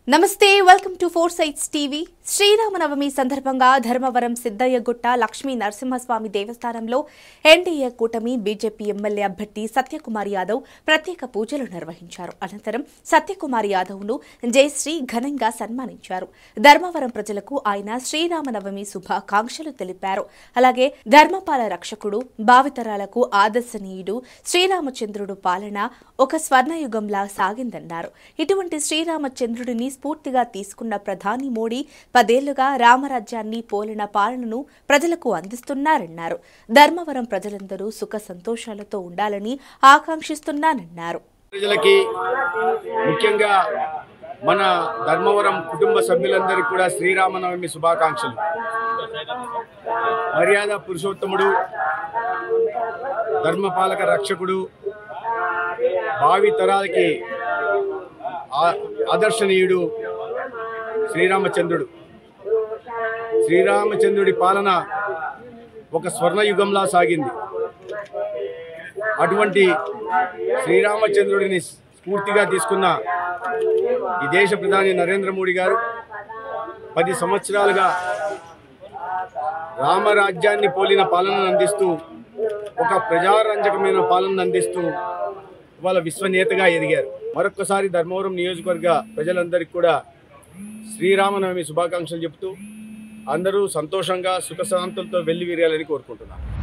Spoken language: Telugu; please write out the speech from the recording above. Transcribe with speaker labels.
Speaker 1: నమస్తే welcome to four sites TV Sriramanavami సందర్భంగా ధర్మవరం సిద్దయ్యగుట్ట లక్ష్మీ నరసింహస్వామి దేవస్థానంలో ఎన్డీఏ కూటమి బీజేపీ ఎమ్మెల్యే అభ్యర్థి సత్యకుమార్ యాదవ్ ప్రత్యేక పూజలు నిర్వహించారు అనంతరం సత్యకుమార్ యాదవ్ ను జయశ్రీ ఘనంగా సన్మానించారు ధర్మవరం ప్రజలకు ఆయన శ్రీరామనవమి శుభాకాంక్షలు తెలిపారు అలాగే ధర్మపాల రక్షకుడు భావితరాలకు ఆదర్శనీయుడు శ్రీరామచంద్రుడు పాలన ఒక స్వర్ణయుగంలా సాగిందన్నారు ఇటువంటి శ్రీరామచంద్రుడిని స్ఫూర్తిగా తీసుకున్న ప్రధాని మోడీ పదేళ్లుగా రామరాజ్యాన్ని పోలిన పాలనను ప్రజలకు అందిస్తున్నారన్నారు ధర్మవరం ప్రజలందరూ సుఖ సంతోషాలతో ఉండాలని ఆకాంక్షిస్తున్నానన్నారు
Speaker 2: ప్రజలకి ముఖ్యంగా మన ధర్మవరం కుటుంబ సభ్యులందరికీ కూడా శ్రీరామనవమి శుభాకాంక్షలు మర్యాద పురుషోత్తముడు ధర్మపాలక రక్షకుడు భావి తరాలకి ఆ- ఆదర్శనీయుడు శ్రీరామచంద్రుడు శ్రీరామచంద్రుడి పాలన ఒక స్వర్ణయుగంలా సాగింది అటువంటి శ్రీరామచంద్రుడిని స్ఫూర్తిగా తీసుకున్న ఈ దేశ ప్రధాని నరేంద్ర మోడీ గారు పది సంవత్సరాలుగా రామరాజ్యాన్ని పోలిన పాలనను అందిస్తూ ఒక ప్రజారంజకమైన పాలనను అందిస్తూ ఇవాళ విశ్వనేతగా ఎదిగారు మరొక్కసారి ధర్మవరం నియోజకవర్గ ప్రజలందరికీ కూడా శ్రీరామనవమి శుభాకాంక్షలు చెబుతూ అందరూ సంతోషంగా సుఖశాంతులతో వెళ్ళి విరియాలని కోరుకుంటున్నాను